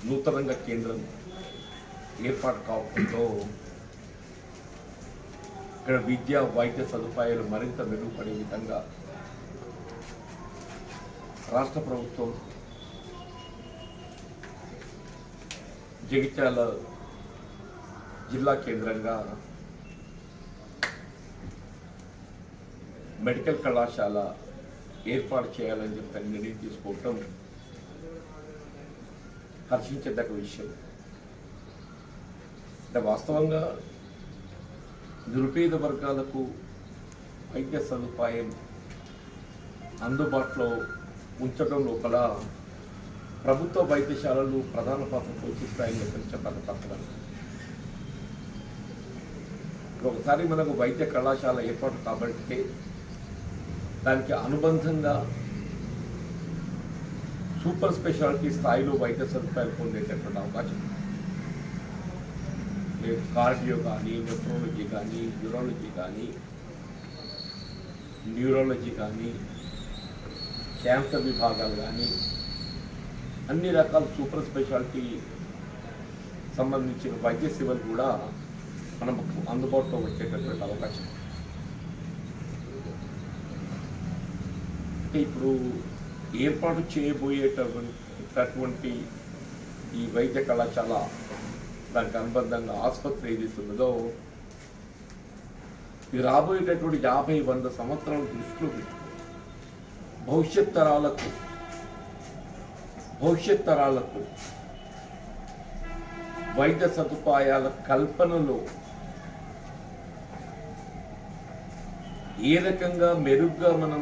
నూతనంగా కేంద్రం ఏర్పాటు కావడంతో ఇక్కడ విద్య వైద్య సదుపాయాలు మరింత మెరుగుపడే విధంగా రాష్ట్ర ప్రభుత్వం జగిత్యాల జిల్లా కేంద్రంగా మెడికల్ కళాశాల ఏర్పాటు చేయాలని చెప్పి నిర్ణయం తీసుకోవటం హర్షించదగ్గ విషయం అంటే వాస్తవంగా నిరుపేద వర్గాలకు వైద్య సదుపాయం అందుబాటులో ఉంచడం లోపల ప్రభుత్వ వైద్యశాలలు ప్రధాన పాత్ర పోషిస్తాయని చెప్పి చెప్పాలి తప్పదు ఒకసారి మనకు వైద్య కళాశాల ఏర్పాటు కాబట్టి దానికి అనుబంధంగా సూపర్ స్పెషాలిటీ స్థాయిలో వైద్య సదుపాయాలు పొందేటటువంటి అవకాశం ఉంది. లేదు కార్డియో కానీ నెఫ్రాలజీ కానీ న్యూరాలజీ కానీ న్యూరాలజీ కానీ క్యాన్సర్ విభాగాలు కానీ అన్ని రకాల సూపర్ స్పెషాలిటీ సంబంధించిన వైద్య సేవలు కూడా మనకు అందుబాటులో వచ్చేటటువంటి అవకాశం ఉంది. అంటే ఇప్పుడు ఏర్పాటు చేయబోయేటటువంటి ఈ వైద్య కళాశాల దానికి అనుబంధంగా ఆసుపత్రి ఏదైతే ఉన్నదో ఇది రాబోయేటటువంటి యాభై వంద సంవత్సరాల దృష్టిలో పెట్టుకుని భవిష్యత్ తరాలకు భవిష్యత్ తరాలకు వైద్య సదుపాయాల కల్పనలో ఏ రకంగా మెరుగ్గా మనం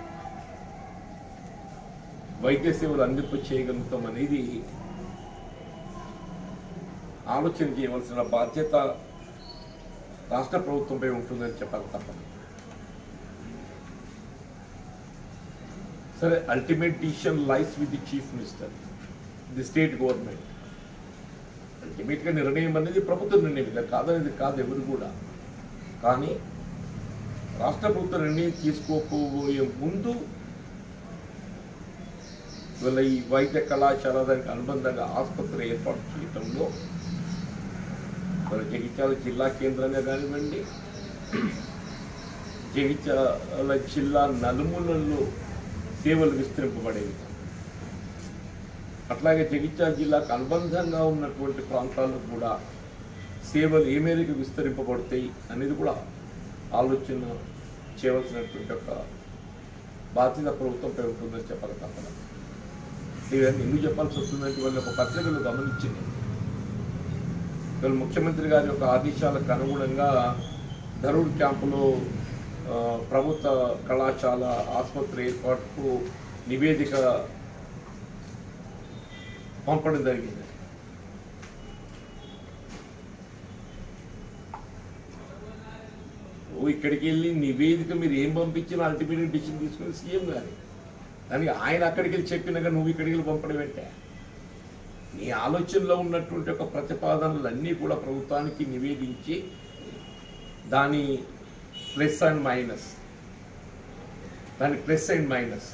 వైద్య సేవలు అందింపు చేయగలుగుతాం అనేది ఆలోచన చేయవలసిన బాధ్యత రాష్ట్ర ప్రభుత్వంపై ఉంటుందని చెప్పాలి తప్పదు సరే ultimate decision lies with the chief minister the state government అల్టిమేట్గా నిర్ణయం అనేది ప్రభుత్వ నిర్ణయం ఇలా కాదనేది కాదు ఎవరు కూడా కానీ రాష్ట్ర ప్రభుత్వ నిర్ణయం తీసుకోకపోయే ముందు వీళ్ళ ఈ వైద్య కళాశాల దానికి అనుబంధంగా ఆసుపత్రి ఏర్పాటు చేయటంలో మరి జగిత్యాల జిల్లా కేంద్రంగా కానివ్వండి జగిత్యాల జిల్లా నలుమూలల్లో సేవలు విస్తరింపబడేవి అట్లాగే జగిత్యాల జిల్లాకు అనుబంధంగా ఉన్నటువంటి ప్రాంతాల్లో కూడా సేవలు ఏ మేరకు విస్తరింపబడతాయి అనేది కూడా ఆలోచన చేయవలసినటువంటి ఒక బాధ్యత ప్రభుత్వంపై ఉంటుందని చెప్పాలి తప్పదు ఇవన్నీ ఎందుకు చెప్పాల్సి వస్తుందంటే వాళ్ళు ఒక పత్రికలు గమనించింది వీళ్ళు ముఖ్యమంత్రి గారి యొక్క ఆదేశాలకు అనుగుణంగా ధరూర్ క్యాంపులో ఆ, ప్రభుత్వ కళాశాల ఆసుపత్రి ఏర్పాటుకు నివేదిక పంపడం జరిగింది ఓ ఇక్కడికి వెళ్ళి నివేదిక మీరు ఏం పంపించినా అల్టిమేట్ డిసిషన్ తీసుకుని సీఎం గారి దానికి ఆయన అక్కడికి వెళ్ళి చెప్పినాక నువ్వు ఇక్కడికి వెళ్ళి పంపడం ఏంటే నీ ఆలోచనలో ఉన్నటువంటి ఒక ప్రతిపాదనలన్నీ కూడా ప్రభుత్వానికి నివేదించి దాని ప్లస్ అండ్ మైనస్ దాని ప్లస్ అండ్ మైనస్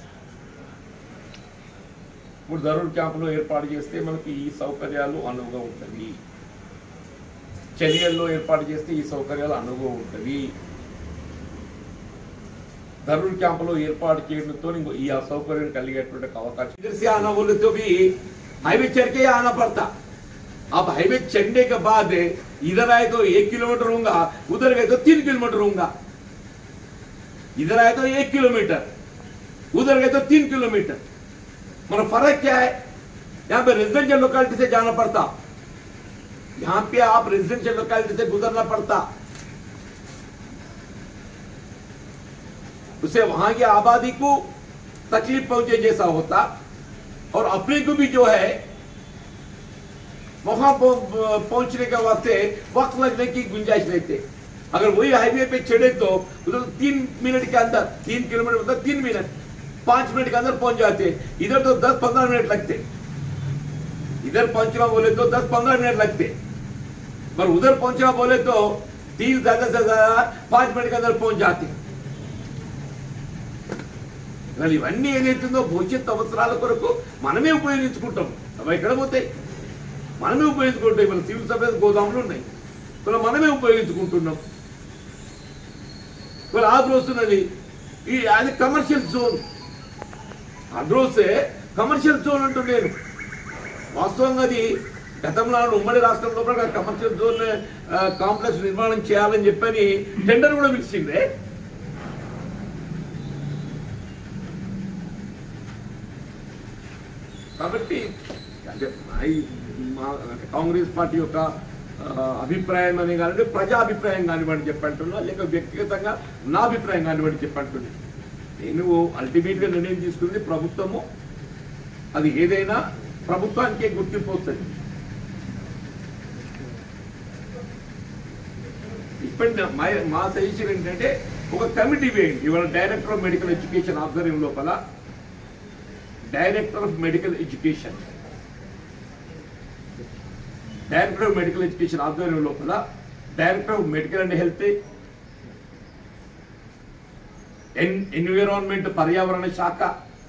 ఇప్పుడు ధరూర్ క్యాంపులో ఏర్పాటు చేస్తే మనకి ఈ సౌకర్యాలు అనువుగా ఉంటుంది చర్యల్లో ఏర్పాటు చేస్తే ఈ సౌకర్యాలు అనువుగా ఉంటుంది ధరూర్ క్యాంపులో ఏర్పాటు చేయడంతో ఇంకో ఈ అసౌకర్యం కలిగేటువంటి ఒక అవకాశం इधर से आना बोले तो भी हाईवे चढ़ के ही आना पड़ता अब हाईवे चढ़ने के बाद इधर आए तो एक किलोमीटर होगा उधर गए तो तीन किलोमीटर होगा इधर आए तो एक किलोमीटर उधर गए तो तीन किलोमीटर मतलब फर्क क्या है यहाँ पे रेजिडेंशियल लोकेलिटी से जाना पड़ता यहाँ पे आप रेजिडेंशियल लोकेलिटी से गुजरना पड़ता उससे वहां की आबादी को तकलीफ पहुंचे जैसा होता और अपने को भी जो है वहां पहुं- पहुंचने के वास्ते वक्त लगने की गुंजाइश रहते अगर वही हाईवे पे चढ़े तो उधर तीन मिनट के अंदर तीन किलोमीटर मतलब तीन मिनट पांच मिनट के अंदर पहुंच जाते इधर तो दस पंद्रह मिनट लगते इधर पहुंचना बोले तो दस पंद्रह मिनट लगते पर उधर पहुंचना बोले तो तीन ज्यादा से ज्यादा पांच मिनट के अंदर पहुंच जाते ఇవాళ ఇవన్నీ ఏదైతుందో భవిష్యత్ అవసరాల కొరకు మనమే ఉపయోగించుకుంటాం అవి ఎక్కడ పోతాయి మనమే ఉపయోగించుకుంటాం ఇవాళ సివిల్ సప్లైస్ గోదాములు ఉన్నాయి ఇవాళ మనమే ఉపయోగించుకుంటున్నాం ఇవాళ ఆగ్రో వస్తున్నది ఈ అది కమర్షియల్ జోన్ అడ్రోసే కమర్షియల్ జోన్ అంటున్నాను వాస్తవంగా అది గతంలో ఉమ్మడి రాష్ట్రంలో కూడా కమర్షియల్ జోన్ ఆ, కాంప్లెక్స్ నిర్మాణం చేయాలని చెప్పని టెండర్ కూడా పిలిచిందే కాబట్టి అంటే మా- మా అంటే కాంగ్రెస్ పార్టీ యొక్క ఆ, అభిప్రాయం అని కానివ్వండి ప్రజా అభిప్రాయం కానివ్వండి చెప్పంటున్నా లేక వ్యక్తిగతంగా నా అభిప్రాయం కానివ్వండి చెప్పంటుంది నేను అల్టిమేట్గా నిర్ణయం తీసుకుంది ప్రభుత్వము అది ఏదైనా ప్రభుత్వానికే గుర్తింపు వస్తుంది ఇప్పటి నా- మా మా సజెషన్ ఏంటంటే ఒక కమిటీ వేయండి ఇవాళ డైరెక్టర్ ఆఫ్ మెడికల్ ఎడ్యుకేషన్ ఆధ్వర్యం లోపల director of medical education director of medical education ఆధ్వర్యం లోపల director of medical and health ఎన్ ఎన్విరాన్మెంట్ పర్యావరణ శాఖ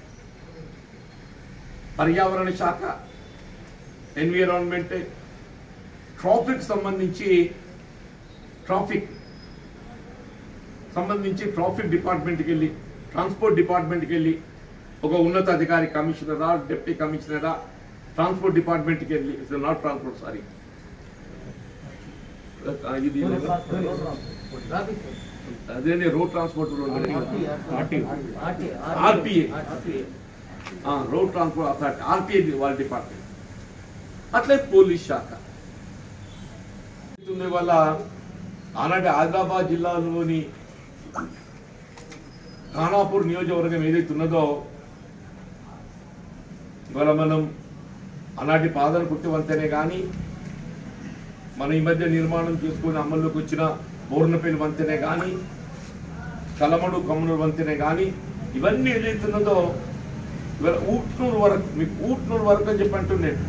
పర్యావరణ శాఖ ఎన్విరాన్మెంట్ ట్రాఫిక్ సంబంధించి ట్రాఫిక్ సంబంధించి ట్రాఫిక్ డిపార్ట్మెంట్కి వెళ్ళి ట్రాన్స్పోర్ట్ డిపార్ట్మెంట్కి వెళ్ళి ఒక ఉన్నత అధికారి కమిషనరా డిప్యూటీ కమిషనరా ట్రాన్స్పోర్ట్ డిపార్ట్మెంట్కి వెళ్ళి నాట్ ట్రాన్స్పోర్ట్ సారీ ఇది అదే road transport RTA road transport authority RTA వాళ్ళ డిపార్ట్మెంట్ అట్లే పోలీస్ శాఖ ఉంది వల్ల ఆనాటి ఆదిలాబాద్ జిల్లాలోని ఖానాపూర్ నియోజకవర్గం ఏదైతే ఉన్నదో ఇవాళ మనం ఆనాటి పాదన గుర్తివంతనే కానీ మన ఈ మధ్య నిర్మాణం చేసుకుని అమల్లోకి వచ్చిన బోర్నపల్లి వంతెనే కానీ కలమడు కమ్మడు వంతెనే కానీ ఇవన్నీ ఏదైతున్నదో ఇవాళ ఊట్నూరు వరకు మీకు ఊట్నూరు వరకు అని చెప్పి అంటున్నాను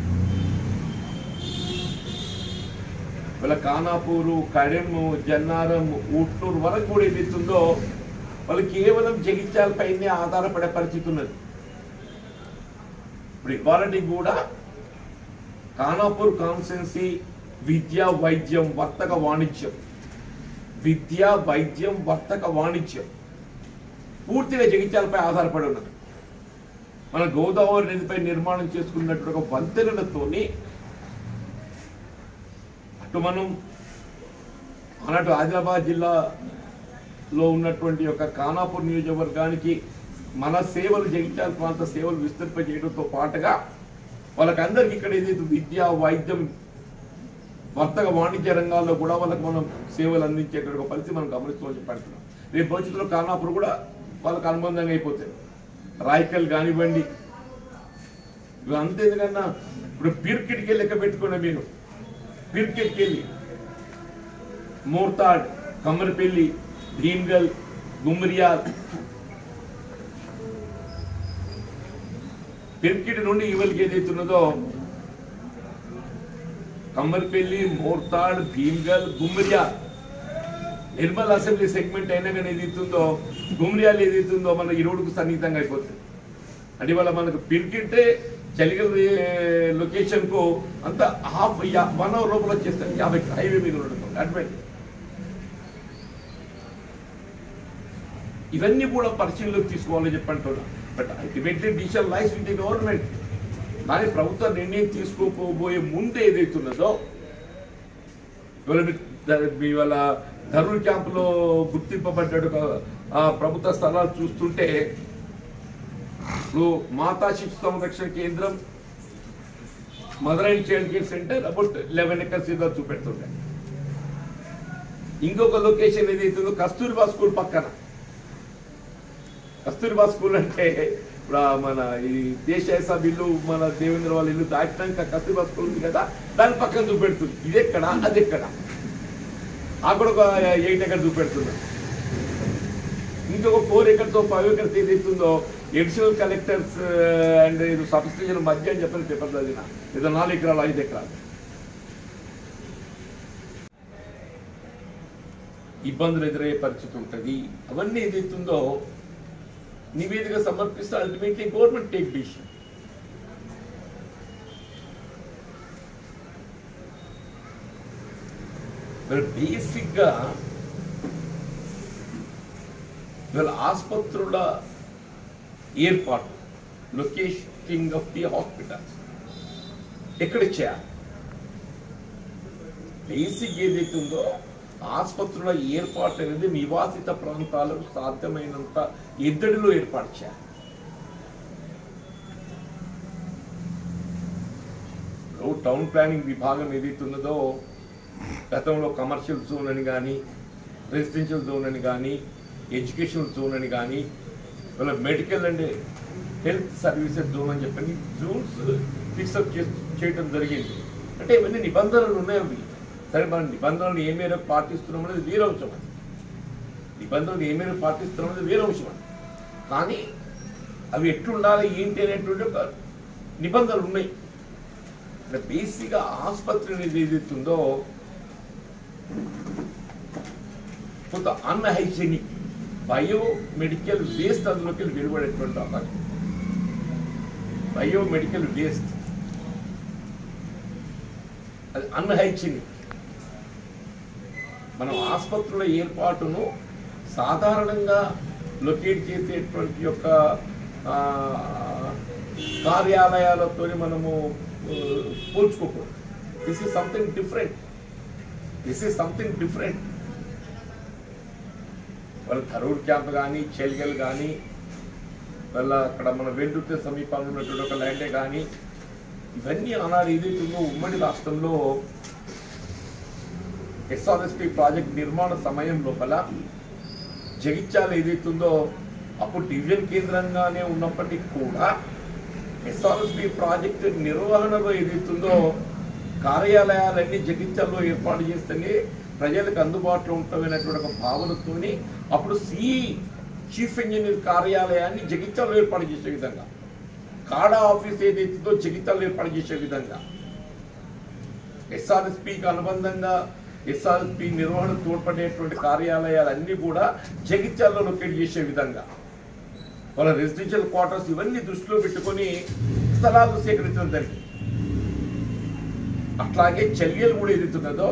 వీళ్ళ కానాపూరు కడెము జన్నారం ఊట్నూరు వరకు కూడా ఏదైతుందో వాళ్ళు కేవలం జగిత్యాల పైనే ఆధారపడే పరిస్థితి ఉన్నది ఇప్పుడు ఇవాళకి కూడా కానాపూర్ కాన్స్టెన్సీ విద్య వైద్యం వర్తక వాణిజ్యం విద్య వైద్యం వర్తక వాణిజ్యం పూర్తిగా జగిత్యాలపై ఆధారపడి ఉన్నది మన గోదావరి నదిపై నిర్మాణం చేసుకున్నట్టు ఒక వంతెనలతోని అటు మనం ఆనాటి ఆదిలాబాద్ జిల్లాలో ఉన్నటువంటి యొక్క ఖానాపూర్ నియోజకవర్గానికి మన సేవలు జగిత్యాల ప్రాంత సేవలు విస్తరింపజేయడంతో పాటుగా వాళ్ళకందరికి ఇక్కడ ఏదైతే విద్య వైద్యం వర్తక వాణిజ్య రంగాల్లో కూడా వాళ్ళకి మనం సేవలు అందించేటువంటి ఒక పరిస్థితి మనం గమనిస్తామని చెప్పి అంటున్నాం రేపు భవిష్యత్తులో ఖానాపూర్ కూడా వాళ్ళకి అనుబంధంగా అయిపోతాయి రాయకల్ కానివ్వండి ఇవి అంతే ఎందుకన్నా ఇప్పుడు పీర్కిట్కి లెక్క పెట్టుకున్న మీరు పీర్కిట్కి వెళ్ళి మోర్తాడ్ కమ్మరిపల్లి భీమ్గల్ గుమ్మరియాల్ పిర్కిటి నుండి ఇవలికి ఏదైతున్నదో కమ్మరిపల్లి మోర్తాడ్ భీమ్గల్ గుమ్మరియాల్ నిర్మల్ అసెంబ్లీ సెగ్మెంట్ అయినా కానీ ఏదైతుందో గుమ్మరియాల్ ఏదైతుందో మన ఈ రోడ్డుకు సన్నిహితంగా అయిపోతుంది అంటే ఇవాళ మనకు పిరికింటే చలిగల లొకేషన్ కు అంత హాఫ్ వన్ అవర్ లోపల వచ్చేస్తాం యాభై హైవే మీద ఉండడం అడ్వైట్ ఇవన్నీ కూడా పరిశీలనలోకి తీసుకోవాలని చెప్పంటున్నా but ultimately decision lies with the government కానీ ప్రభుత్వ నిర్ణయం తీసుకోపోబోయే ముందు ఏదైతున్నదో ఇవాళ మీ- ద- మీ వాళ్ళ ధరూర్ క్యాంపులో గుర్తింపబడ్డాడు ఒక, ఆ ప్రభుత్వ స్థలాలు చూస్తుంటే ఇప్పుడు మాతా శిశు సంరక్షణ కేంద్రం mother and child care centre about eleven acres ఏదో చూపెడుతుండే ఇంకొక లొకేషన్ ఏదైతుందో కస్తూరిబా స్కూల్ పక్కన కస్తూరిబా స్కూల్ అంటే ఇప్పుడు ఆ మన ఈ దేశాయ సభ ఇల్లు మన దేవేంద్ర వాళ్ళ ఇల్లు దాటినాక కస్తూరిబా స్కూల్ ఉంది కదా దాని పక్కన చూపెడుతుంది ఇది ఎక్కడ అది ఎక్కడ అక్కడ ఒక ఎయిట్ ఎకర్ చూపెడుతున్నా ఇంకొక ఫోర్ ఎకర్స్ ఫైవ్ ఎకర్స్ ఏదైతుందో ఎడిషనల్ కలెక్టర్స్ అండ్ ఇది సబ్ స్టేషన్ మధ్య అని చెప్పిన పేపర్ చదివిన ఇది నాలుగు ఎకరాలు ఐదు ఎకరాలు ఇబ్బందులు ఎదురయ్యే పరిస్థితి ఉంటుంది అవన్నీ ఏదైతుందో నివేదిక సమర్పిస్తే అల్టిమేట్లీ గవర్నమెంట్ టేక్ డిసిషన్ మరి బేసిక్గా ఇవాళ ఆసుపత్రుల ఏర్పాటు లొకేషనింగ్ ఆఫ్ ది హాస్పిటల్ ఎక్కడ చేయాలి బేసిక్ ఏదైతే ఉందో ఆసుపత్రుల ఏర్పాటు అనేది నివాసిత ప్రాంతాలకు సాధ్యమైనంత ఎద్దడిలో ఏర్పాటు చేయాలి ఇప్పుడు టౌన్ ప్లానింగ్ విభాగం ఏదైతే ఉన్నదో గతంలో కమర్షియల్ జోన్ అని కానీ రెసిడెన్షియల్ జోన్ అని కానీ ఎడ్యుకేషనల్ జోన్ అని కానీ ఇలా medical and health services zone అని చెప్పని జోన్స్ ఫిక్సప్ చేయడం జరిగింది అంటే ఇవన్నీ నిబంధనలు ఉన్నాయి అవి సరే మన నిబంధనలు ఏ మేరకు పాటిస్తున్నాం అనేది వేరే అంశం అది నిబంధనలు ఏ మేరకు పాటిస్తున్నాం అనేది వేరే అంశం అది కానీ అవి ఎట్లుండాలి ఏంటి అనేటువంటి ఒక నిబంధనలు ఉన్నాయి అంటే బేసిక్గా ఆసుపత్రి అనేది ఏదైతే ఉందో కొంత అన్హైజీనిక్ బయో మెడికల్ వేస్ట్ అందులోకి వెళ్ళి వెలువడేటువంటి అవకాశం బయో మెడికల్ వేస్ట్ అది అన్హైజీనిక్ మనం ఆసుపత్రుల ఏర్పాటును సాధారణంగా లొకేట్ చేసేటువంటి యొక్క ఆ, కార్యాలయాలతో మనము ఆ, పోల్చుకోకూడదు this is something different this is something different వాళ్ళ థరూర్ క్యాంప్ కానీ చెల్గల్ కానీ వాళ్ళ అక్కడ మన వెండుర్తి సమీపంలో ఉన్నటువంటి ఒక ల్యాండే కానీ ఇవన్నీ ఆనాడు ఏదైతే ఉందో ఉమ్మడి రాష్ట్రంలో ఎస్ఆర్ఎస్పి ప్రాజెక్ట్ నిర్మాణ సమయం లోపల జగిత్యాల ఏదైతుందో అప్పుడు డివిజన్ కేంద్రంగానే ఉన్నప్పటికీ కూడా ఎస్ఆర్ఎస్పి ప్రాజెక్టు నిర్వహణలో ఏదైతుందో కార్యాలయాలన్నీ జగిత్యాల్లో ఏర్పాటు చేస్తేనే ప్రజలకు అందుబాటులో ఉంటామనేటువంటి ఒక భావనతోని అప్పుడు సి చీఫ్ ఇంజనీర్ కార్యాలయాన్ని జగిత్యాల్లో ఏర్పాటు చేసే విధంగా కాడా ఆఫీస్ ఏదైతుందో జగిత్యాల్లో ఏర్పాటు చేసే విధంగా ఎస్ఆర్ఎస్పికి అనుబంధంగా ఎస్ఆర్ఎస్పి నిర్వహణ తోడ్పడేటువంటి కార్యాలయాలన్నీ కూడా జగిత్యాల్లో లొకేట్ చేసే విధంగా వాళ్ళ రెసిడెన్షియల్ క్వార్టర్స్ ఇవన్నీ దృష్టిలో పెట్టుకొని స్థలాలు సేకరించడం జరిగింది అట్లాగే చెల్యలు కూడా ఎదుగుతున్నదో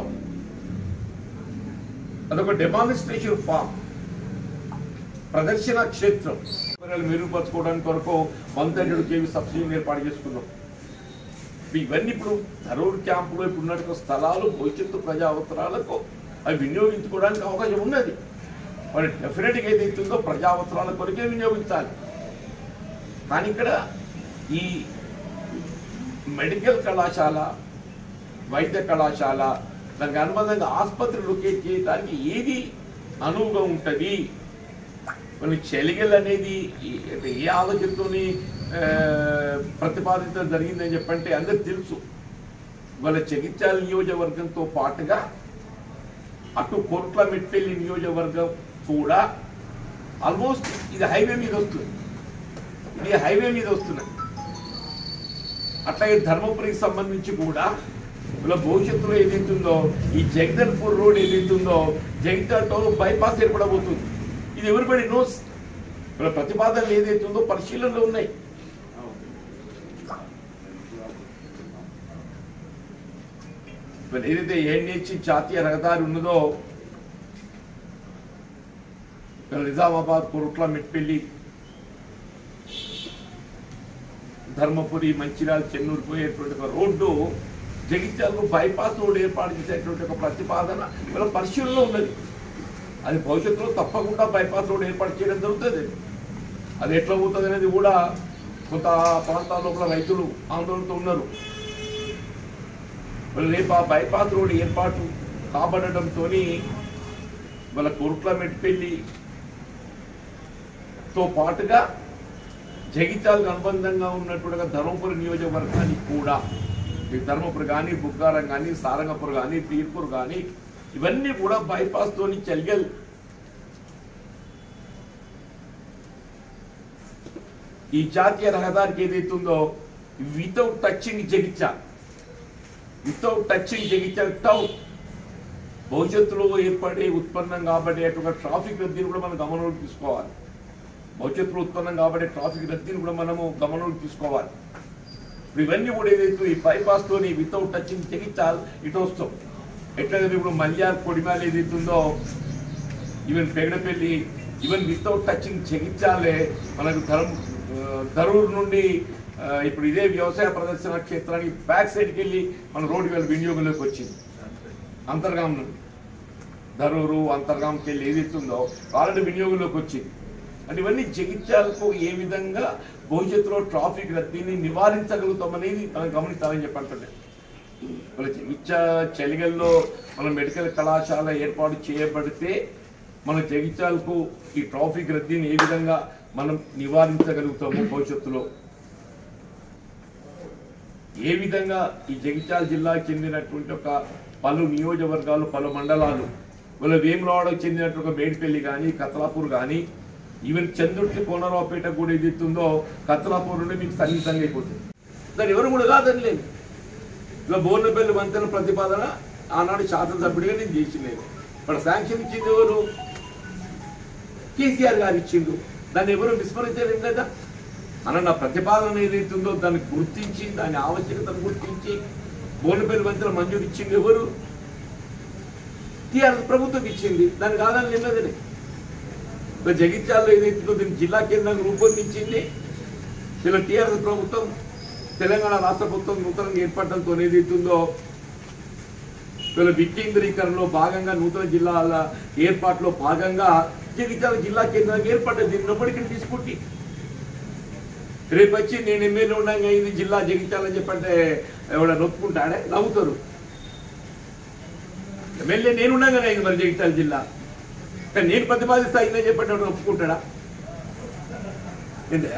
అదొక డెమాన్స్ట్రేషన్ ఫామ్ ప్రదర్శన క్షేత్రం పరికరాలు మెరుగుపరచుకోవడానికి కొరకు వన్ థర్టీ కేవీ సబ్సిడీని ఏర్పాటు చేసుకున్నాం ఇవన్నీ ఇప్పుడు ధరూర్ క్యాంపులో ఇప్పుడు ఉన్నట్టు స్థలాలు భవిష్యత్తు ప్రజా అవసరాలకు అవి వినియోగించుకోవడానికి అవకాశం ఉన్నది మరి డెఫినెట్గా ఏదైతుందో ప్రజా అవసరాల కొరకే వినియోగించాలి కానీ ఇక్కడ ఈ మెడికల్ కళాశాల వైద్య కళాశాల దానికి అనుబంధంగా ఆసుపత్రి లొకేట్ చేయడానికి ఏది అనువుగా ఉంటుంది కొన్ని చెలిగలు అనేది ఈ- అంటే ఏ ఆలోచనతోని ఆ, ప్రతిపాదించడం జరిగిందని చెప్పంటే అందరికి తెలుసు వాళ్ళ జగిత్యాల నియోజకవర్గంతో పాటుగా అటు కోట్ల మెట్పల్లి నియోజకవర్గం కూడా ఆల్మోస్ట్ ఇది హైవే మీద వస్తుంది ఇది హైవే మీద వస్తున్నది అట్లాగే ధర్మపురికి సంబంధించి కూడా ఇలా భవిష్యత్తులో ఏదైతుందో ఈ జగదల్పూర్ రోడ్ ఏదైతుందో జగిత్యాల టౌన్ బైపాస్ ఏర్పడబోతుంది ఇది ఎవరిబడి నోస్ ఇలా ప్రతిపాదనలు ఏదైతుందో పరిశీలనలో ఉన్నాయి మరి ఏదైతే ఎన్హెచ్ జాతీయ రహదారి ఉన్నదో ఇక్కడ నిజామాబాద్ కొరుట్ల మెట్పల్లి ధర్మపురి మంచిర్యాల చెన్నూరు పోయేటువంటి ఒక రోడ్డు జగిత్యాలకు బైపాస్ రోడ్ ఏర్పాటు చేసేటువంటి ఒక ప్రతిపాదన ఇవాళ పరిశీలనలో ఉన్నది అది భవిష్యత్తులో తప్పకుండా బైపాస్ రోడ్ ఏర్పాటు చేయడం జరుగుతుంది అది ఎట్లా పోతుంది అనేది కూడా కొంత ప్రాంతాల లోపల రైతులు ఆందోళనతో ఉన్నారు మరి రేపు ఆ బైపాస్ రోడ్ ఏర్పాటు కాబడడంతో వాళ్ళ కొరుట్ల మెట్పల్లి తో పాటుగా జగిత్యాలకు అనుబంధంగా ఉన్నటువంటి ధర్మపురి నియోజకవర్గానికి కూడా ఈ ధర్మపురి కానీ బుగ్గారం కానీ సారంగపూర్ కానీ తీర్పూర్ కానీ ఇవన్నీ కూడా బైపాస్ తోని చెల్గల్ ఈ జాతీయ రహదారికి ఏదైతే ఉందో without touching Jagtial without touching Jagtial town భవిష్యత్తులో ఏర్పడే ఉత్పన్నం కాబట్టేటువంటి ట్రాఫిక్ రద్దీని కూడా మనం గమనంలోకి తీసుకోవాలి భవిష్యత్తులో ఉత్పన్నం కాబట్టే ట్రాఫిక్ రద్దీని కూడా మనము గమనంలోకి తీసుకోవాలి ఇప్పుడు ఇవన్నీ కూడా ఏదైతే ఈ బైపాస్ తోని వితౌట్ టచింగ్ జగిత్యాల్ ఇటు వస్తాం ఎట్లయితే ఇప్పుడు మల్యార్ కొడిమాల ఏదైతుందో even Pegadapalli even without touching చెగించాలే మనకు ధరం ధరూర్ నుండి ఆ, ఇప్పుడు ఇదే వ్యవసాయ ప్రదర్శన క్షేత్రానికి బ్యాక్ సైడ్కి వెళ్ళి మన రోడ్డు వేల వినియోగంలోకి వచ్చింది అంతర్గాం నుండి ధరూరు అంతర్గాంకి వెళ్ళి ఏదైతుందో ఆల్రెడీ వినియోగంలోకి వచ్చింది అంటే ఇవన్నీ జగిత్యాలకు ఏ విధంగా భవిష్యత్తులో ట్రాఫిక్ రద్దీని నివారించగలుగుతాం అనేది మనం గమనించాలని చెప్పి అంటున్నాను మన జగిత్య చలిగల్లో మన మెడికల్ కళాశాల ఏర్పాటు చేయబడితే మన జగిత్యాలకు ఈ ట్రాఫిక్ రద్దీని ఏ విధంగా మనం నివారించగలుగుతాము భవిష్యత్తులో ఏ విధంగా ఈ జగిత్యాల జిల్లాకు చెందినటువంటి ఒక పలు నియోజకవర్గాలు పలు మండలాలు వాళ్ళ వేములవాడకు చెందినట్టు ఒక మేడిపల్లి కానీ కతలాపూర్ కానీ ఈవెన్ చంద్రుడికి కోనరావుపేట కూడా ఏదైతుందో కతలాపూర్ నుండి మీకు సన్నిహితంగా అయిపోతుంది దాని ఎవరు కూడా కాదని లేదు ఇలా బోర్నపల్లి వంతెన ప్రతిపాదన ఆనాడు శాసనసభ్యుడిగా నేను చేసిలేదు ఇప్పుడు శాంక్షన్ ఇచ్చింది ఎవరు కేసీఆర్ గారు ఇచ్చిండు దాన్ని ఎవరు విస్మరించలేం కదా అన్న నా ప్రతిపాదన ఏదైతుందో దాన్ని గుర్తించి దాని ఆవశ్యకతను గుర్తించి బోర్నపల్లి వంతెన మంజూరు ఇచ్చింది ఎవరు టీఆర్ఎస్ ప్రభుత్వం ఇచ్చింది దాని కాదని నిన్నదని ఇప్పుడు జగిత్యాలలో ఏదైతుందో దీన్ని జిల్లా కేంద్రంగా రూపొందించింది ఇలా టీఆర్ఎస్ ప్రభుత్వం తెలంగాణ రాష్ట్ర ప్రభుత్వం నూతనంగా ఏర్పడడంతో ఏదైతుందో వీళ్ళ వికేంద్రీకరణలో భాగంగా నూతన జిల్లాల ఏర్పాటులో భాగంగా జగిత్యాల జిల్లా కేంద్రంగా ఏర్పడ్డది దీన్ని నొప్పటికి తీసుకుంటే రేపు వచ్చి నేను ఎమ్మెల్యే ఉండగా ఇది జిల్లా జగిత్యాల అని చెప్పంటే ఎవడ నొప్పుకుంటాడే నవ్వుతారు ఎమ్మెల్యే నేను ఉండగానే అయింది మరి జగిత్యాల జిల్లా కానీ నేను ప్రతిపాదిస్తా అయిందని చెప్పంటే ఎవడు ఒప్పుకుంటాడా ఏంటే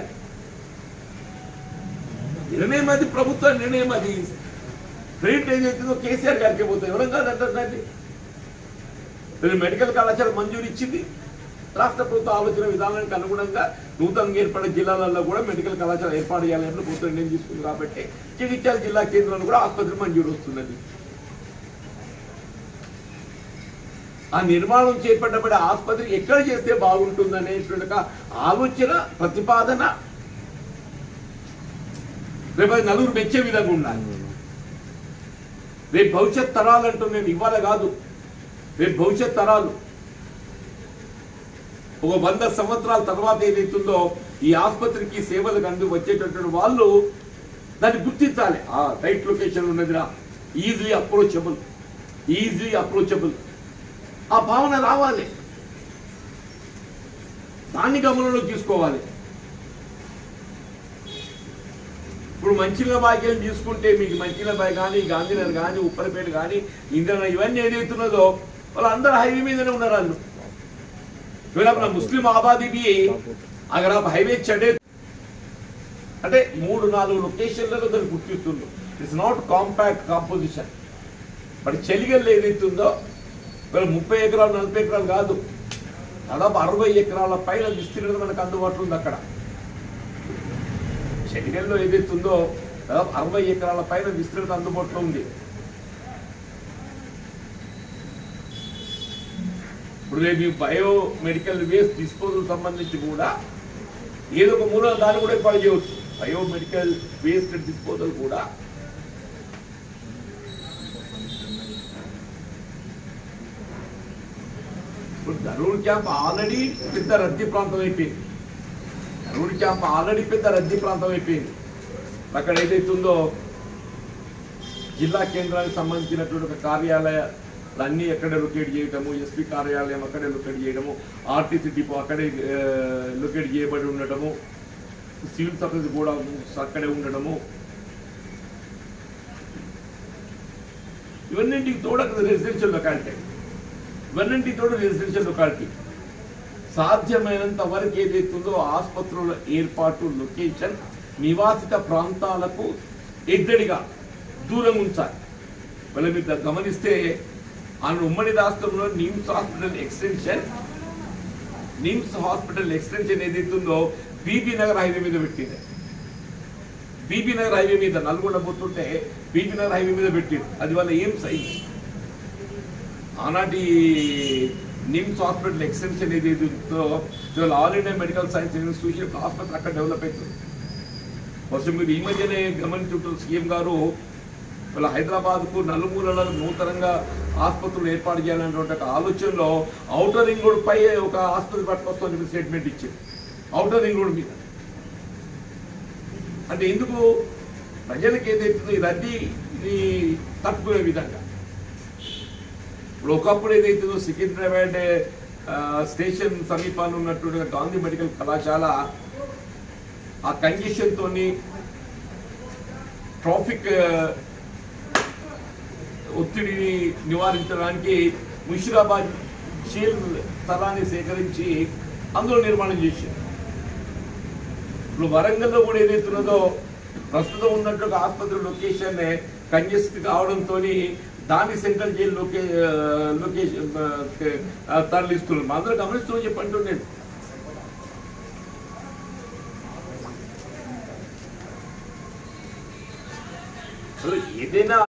నిర్ణయం అది ప్రభుత్వ నిర్ణయం అది క్రెడిట్ ఏదైతుందో కేసీఆర్ గారికి పోతుంది ఎవరం కాదంటారు దాన్ని వీళ్ళు మెడికల్ కళాశాల మంజూరు ఇచ్చింది రాష్ట్ర ప్రభుత్వ ఆలోచన విధానానికి అనుగుణంగా నూతనంగా ఏర్పడే జిల్లాలలో కూడా మెడికల్ కళాశాల ఏర్పాటు చేయాలని ప్రభుత్వం నిర్ణయం తీసుకుంది కాబట్టి జగిత్యాల జిల్లా కేంద్రంలో కూడా ఆసుపత్రి మంజూరు వస్తున్నది ఆ నిర్మాణం చేపట్టబడే ఆసుపత్రి ఎక్కడ చేస్తే బాగుంటుంది అనేటువంటి ఒక ఆలోచన ప్రతిపాదన రేపు అది నలుగురు మెచ్చే విధంగా ఉండాలి రేపు భవిష్యత్ తరాలు అంటూ నేను ఇవ్వాలి కాదు రేపు భవిష్యత్ తరాలు ఒక వంద సంవత్సరాల తర్వాత ఏదైతుందో ఈ ఆసుపత్రికి సేవలకు అందు వచ్చేటటువంటి వాళ్ళు దాన్ని గుర్తించాలి ఆ రైట్ లొకేషన్ ఉన్నదిరా ఈజీలీ అప్రోచబుల్ ఈజీలీ అప్రోచబుల్ ఆ భావన రావాలి దాన్ని గమనంలో తీసుకోవాలి ఇప్పుడు మంచిగా భాగ్యం తీసుకుంటే మీకు మంచిలబాయ్ కానీ గాంధీనగర్ కానీ ఉప్పలపేట కానీ ఇంద్ర ఇవన్నీ ఏదైతున్నదో వాళ్ళందరూ హైవే మీదనే ఉన్నారు వాళ్ళు फिर अपना मुस्लिम आबादी भी अगर आप हाईवे चढ़े అంటే మూడు నాలుగు లొకేషన్లలో దాన్ని గుర్తిస్తుందో it's not compact composition but చెలిగల్లో ఏదైతుందో వీళ్ళు ముప్పై ఎకరాలు నలభై ఎకరాలు కాదు దాదాపు అరవై ఎకరాల పైన విస్తీర్ణత మనకు అందుబాటులో ఉంది అక్కడ చెలిగల్లో ఏదైతుందో దాదాపు అరవై ఎకరాల పైన విస్తీర్ణత అందుబాటులో ఉంది ఇప్పుడు రేపు బయో మెడికల్ వేస్ట్ డిస్పోజల్ సంబంధించి కూడా ఏదో ఒక మూల దాన్ని కూడా ఏర్పాటు చేయవచ్చు బయో మెడికల్ వేస్ట్ డిస్పోజల్ కూడా ఇప్పుడు ధరూర్ క్యాంప్ ఆల్రెడీ పెద్ద రద్దీ ప్రాంతం అయిపోయింది ధరూర్ క్యాంప్ ఆల్రెడీ పెద్ద రద్దీ ప్రాంతం అయిపోయింది అక్కడ ఏదైతుందో జిల్లా కేంద్రానికి సంబంధించినటువంటి ఒక కార్యాలయ అన్నీ ఎక్కడే లొకేట్ చేయడము ఎస్పీ కార్యాలయం అక్కడే లొకేట్ చేయడము ఆర్టీసీ డిపో అక్కడే ఆ, లొకేట్ చేయబడి ఉండటము సివిల్ సప్లైస్ కూడా అక్కడే ఉండడము ఇవన్నింటికి తోడు అక్కడ రెసిడెన్షియల్ లొకాలిటీ ఇవన్నింటికి తోడు రెసిడెన్షియల్ లొకాలిటీ సాధ్యమైనంత వరకు ఏదైతుందో ఆసుపత్రుల ఏర్పాటు లొకేషన్ నివాసిత ప్రాంతాలకు ఎద్దడిగా దూరం ఉంచాలి మళ్ళీ మీరు దా- గమనిస్తే ఆయన ఉమ్మడి రాష్ట్రంలో NIMS hospital extension NIMS hospital extension ఏదైతుందో బీబీ నగర్ హైవే మీద పెట్టింది బీబీ నగర్ హైవే మీద నల్గొండ పోతుంటే బీబీ నగర్ హైవే మీద పెట్టింది అది వాళ్ళ ఎయిమ్స్ అయింది ఆనాటి నిమ్స్ హాస్పిటల్ ఎక్స్టెన్షన్ ఏదైతే ఉందో ఇవాళ All India Medical Science institution hospital అక్కడ డెవలప్ అవుతుంది కొంచెం మీరు ఈ మధ్యనే గమనించుంటారు సీఎం గారు వాళ్ళ హైదరాబాద్కు నలుమూలలో నూతనంగా ఆసుపత్రులు ఏర్పాటు చేయాలనేటువంటి ఒక ఆలోచనలో ఔటర్ రింగ్ రోడ్ పై ఒక ఆసుపత్రి పట్టుకొస్తామని చెప్పి స్టేట్మెంట్ ఇచ్చింది ఔటర్ రింగ్ రోడ్ మీద అంటే ఎందుకు ప్రజలకు ఏదైతుందో ఈ రద్దీ ఇది తట్టుకునే విధంగా ఇప్పుడు ఒకప్పుడు ఏదైతుందో సికింద్రాబాద్ ఆ, స్టేషన్ సమీపాన్ని ఉన్నటువంటి గాంధీ మెడికల్ కళాశాల ఆ కంజెషన్ తోని ట్రాఫిక్ ఆ, ఒత్తిడిని నివారించడానికి ముషిరాబాద్ షేల్ స్థలాన్ని సేకరించి అందులో నిర్మాణం చేశారు ఇప్పుడు వరంగల్లో కూడా ఏదైతున్నదో ప్రస్తుతం ఉన్నట్టు ఆసుపత్రి లొకేషన్ కంజెస్ట్ కావడంతో దాన్ని సెంట్రల్ జైలు లొకే లొకేషన్ తరలిస్తున్నారు మా అందరూ గమనిస్తున్నాం చెప్పండి నేను అసలు ఏదైనా